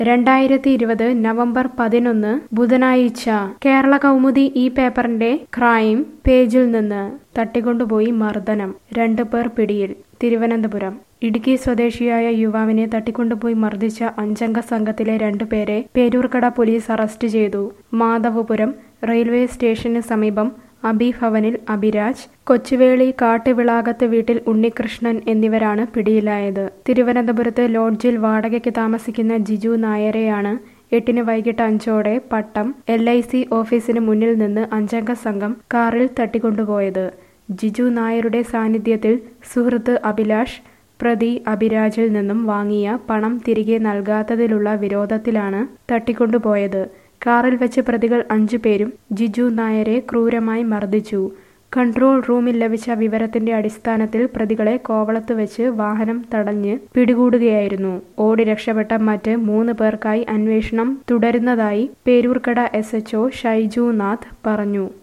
രണ്ടായിരത്തി ഇരുപത് നവംബർ പതിനൊന്ന് ബുധനാഴ്ച കേരള കൗമുദി ഈ പേപ്പറിന്റെ ക്രൈം പേജിൽ നിന്ന് തട്ടിക്കൊണ്ടുപോയി മർദ്ദനം രണ്ടു പേർ പിടിയിൽ തിരുവനന്തപുരം ഇടുക്കി സ്വദേശിയായ യുവാവിനെ തട്ടിക്കൊണ്ടുപോയി മർദ്ദിച്ച അഞ്ചംഗ സംഘത്തിലെ രണ്ടുപേരെ പേരൂർക്കട പോലീസ് അറസ്റ്റ് ചെയ്തു മാധവപുരം റെയിൽവേ സ്റ്റേഷന് സമീപം അബിഭവനിൽ അഭിരാജ് കൊച്ചുവേളി കാട്ടുവിളാകത്ത് വീട്ടിൽ ഉണ്ണികൃഷ്ണൻ എന്നിവരാണ് പിടിയിലായത് തിരുവനന്തപുരത്ത് ലോഡ്ജിൽ വാടകയ്ക്ക് താമസിക്കുന്ന ജിജു നായരെയാണ് എട്ടിന് വൈകിട്ട് അഞ്ചോടെ പട്ടം എൽ ഐ സി ഓഫീസിന് മുന്നിൽ നിന്ന് അഞ്ചംഗ സംഘം കാറിൽ തട്ടിക്കൊണ്ടുപോയത് ജിജു നായരുടെ സാന്നിധ്യത്തിൽ സുഹൃത്ത് അഭിലാഷ് പ്രതി അഭിരാജിൽ നിന്നും വാങ്ങിയ പണം തിരികെ നൽകാത്തതിലുള്ള വിരോധത്തിലാണ് തട്ടിക്കൊണ്ടുപോയത് കാറിൽ വെച്ച് പ്രതികൾ അഞ്ചുപേരും ജിജു നായരെ ക്രൂരമായി മർദ്ദിച്ചു കൺട്രോൾ റൂമിൽ ലഭിച്ച വിവരത്തിന്റെ അടിസ്ഥാനത്തിൽ പ്രതികളെ കോവളത്ത് വെച്ച് വാഹനം തടഞ്ഞ് പിടികൂടുകയായിരുന്നു ഓടി രക്ഷപ്പെട്ട മറ്റ് മൂന്ന് പേർക്കായി അന്വേഷണം തുടരുന്നതായി പേരൂർക്കട എസ് എച്ച്ഒ ഷൈജു നാഥ് പറഞ്ഞു